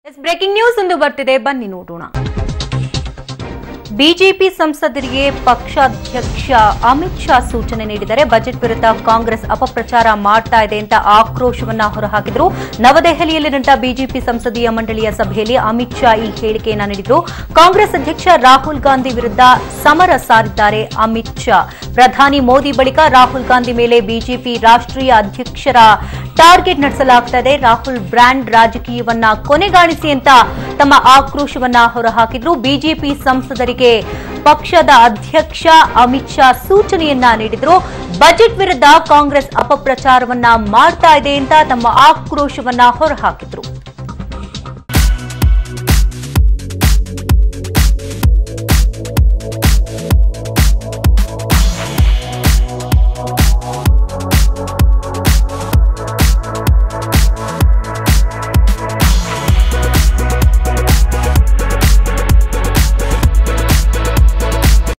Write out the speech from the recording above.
S breaking news ಒಂದು ಬರ್ತಿದೆ ಬನ್ನಿ ನೋಡೋಣ ಬಿಜೆಪಿ ಸಂಸದರಿಗೆ ಪಕ್ಷಾಧ್ಯಕ್ಷ ಅಮಿತ್ ಶಾ ಸೂಚನೆ ನೀಡಿದರೆ ಬಜೆಟ್ ವಿರುದ್ಧ ಕಾಂಗ್ರೆಸ್ ಅಪಪ್ರಚಾರ ಮಾಡ್ತಾ ಇದೆ ಅಂತ ಆಕ್ರೋಶವನ್ನ ಹೊರಹಾಕಿದ್ರು ನವದೆಹಲಿಯಲ್ಲಿ ನಡೆದ ಬಿಜೆಪಿ ಸಂಸದೀಯ ಮಂಡಳಿಯ ಸಭೆಯಲ್ಲಿ ಅಮಿತ್ ಶಾ ಈ ಹೇಳಿಕೆಯನ್ನ ನೀಡಿದ್ರು ಕಾಂಗ್ರೆಸ್ ಅಧ್ಯಕ್ಷ ರಾಹುಲ್ ಗಾಂಧಿ ವಿರುದ್ಧ ಸಮರ ಸಾರಿದ್ದಾರೆ ಅಮಿತ್ ಶಾ ಪ್ರಧಾನಿ ಮೋದಿ ಬಳಿಕ ರಾಹುಲ್ ಗಾಂಧಿ ಮೇಲೆ ಬಿಜೆಪಿ ರಾಷ್ಟ್ರೀಯ ಅಧ್ಯಕ್ಷರ ಟಾರ್ಗೆಟ್ ನಡೆಸಲಾಗ್ತಾ ಇದೆ ರಾಹುಲ್ ಬ್ರ್ಯಾಂಡ್ ರಾಜಕೀಯವನ್ನ ಕೊನೆಗಾಣಿಸಿ ಅಂತ ತಮ್ಮ ಆಕ್ರೋಶವನ್ನ ಹೊರಹಾಕಿದ್ರು ಬಿಜೆಪಿ ಸಂಸದರಿಗೆ ಪಕ್ಷದ ಅಧ್ಯಕ್ಷ ಅಮಿತ್ ಶಾ ಸೂಚನೆಯನ್ನ ನೀಡಿದ್ರು ಬಜೆಟ್ ವಿರುದ್ಧ ಕಾಂಗ್ರೆಸ್ ಅಪಪ್ರಚಾರವನ್ನ ಮಾಡ್ತಾ ಇದೆ ಅಂತ ತಮ್ಮ ಆಕ್ರೋಶವನ್ನ ಹೊರಹಾಕಿದ್ರು